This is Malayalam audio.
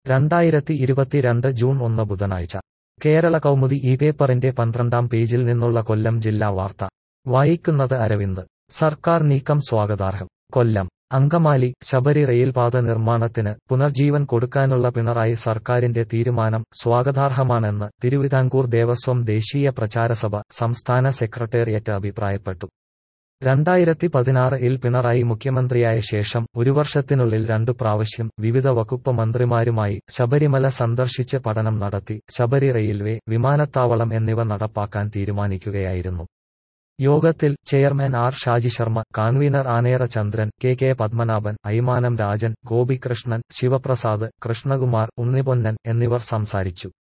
രണ്ടായിരത്തി ഇരുപത്തിരണ്ട് ജൂൺ ഒന്ന് ബുധനാഴ്ച കേരള കൗമുദി ഈ പേപ്പറിന്റെ പന്ത്രണ്ടാം പേജിൽ നിന്നുള്ള കൊല്ലം ജില്ലാ വാർത്ത വായിക്കുന്നത് അരവിന്ദ് സർക്കാർ നീക്കം സ്വാഗതാർഹം കൊല്ലം അങ്കമാലി ശബരി റെയിൽപാത നിർമ്മാണത്തിന് പുനർജീവൻ കൊടുക്കാനുള്ള പിണറായി സർക്കാരിന്റെ തീരുമാനം സ്വാഗതാർഹമാണെന്ന് തിരുവിതാംകൂർ ദേവസ്വം ദേശീയ പ്രചാരസഭ സംസ്ഥാന സെക്രട്ടേറിയറ്റ് അഭിപ്രായപ്പെട്ടു രണ്ടായിരത്തി പതിനാറിൽ പിണറായി മുഖ്യമന്ത്രിയായ ശേഷം ഒരു വർഷത്തിനുള്ളിൽ രണ്ടു പ്രാവശ്യം വിവിധ വകുപ്പ് മന്ത്രിമാരുമായി ശബരിമല സന്ദർശിച്ച് പഠനം നടത്തി ശബരി റെയിൽവേ വിമാനത്താവളം എന്നിവ നടപ്പാക്കാൻ തീരുമാനിക്കുകയായിരുന്നു യോഗത്തിൽ chairman R Shaji Sharma convener Anera Chandran K K Padmanabhan Aimanam Rajan Gopikrishnan Sivaprasad Krishnakumar Unniponnan എന്നിവർ സംസാരിച്ചു